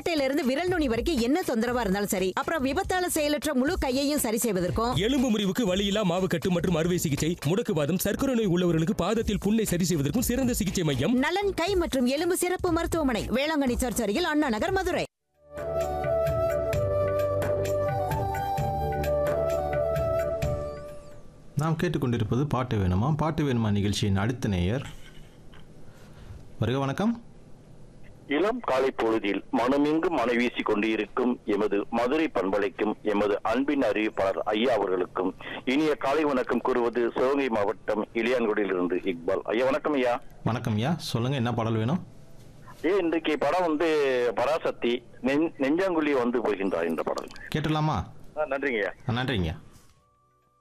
தோள்பட்டையில இருந்து விரல் நுனி வரைக்கும் என்ன தொந்தரவா இருந்தாலும் சரி அப்புறம் விபத்தால செயலற்ற முழு கையையும் சரி செய்வதற்கும் எலும்பு முறிவுக்கு வலியில்லா மாவு கட்டு மற்றும் அறுவை சிகிச்சை முடக்குவாதம் சர்க்கரை நோய் உள்ளவர்களுக்கு பாதத்தில் புண்ணை சரி செய்வதற்கும் சிறந்த சிகிச்சை மையம் நலன் கை மற்றும் எலும்பு சிறப்பு மருத்துவமனை வேளாங்கண்ணி சர்ச் அருகில் அண்ணா நகர் மதுரை நாம் கேட்டுக்கொண்டிருப்பது பாட்டு வேணுமா பாட்டு வேணுமா நிகழ்ச்சியின் அடுத்த நேயர் வருக வணக்கம் இளம் காலை பொழுதில் மனமெங்கு மனைவீசி கொண்டிருக்கும் எமது மதுரை பண்பலைக்கும் எமது அன்பின் அறிவிப்பாளர் ஐயா அவர்களுக்கும் இனிய காலை வணக்கம் கூறுவது சிவகங்கை மாவட்டம் இளையான்குடியிலிருந்து இக்பால் ஐயா வணக்கம் ஐயா வணக்கம் ஐயா சொல்லுங்க என்ன பாடல் வேணும் ஏ இன்றைக்கு படம் வந்து பராசக்தி நெஞ்- நெஞ்சாங்குழி வந்து போகின்றார் என்ற படம் கேட்டுடலாமா ஆ, நன்றிங்க ஐயா நன்றிங்க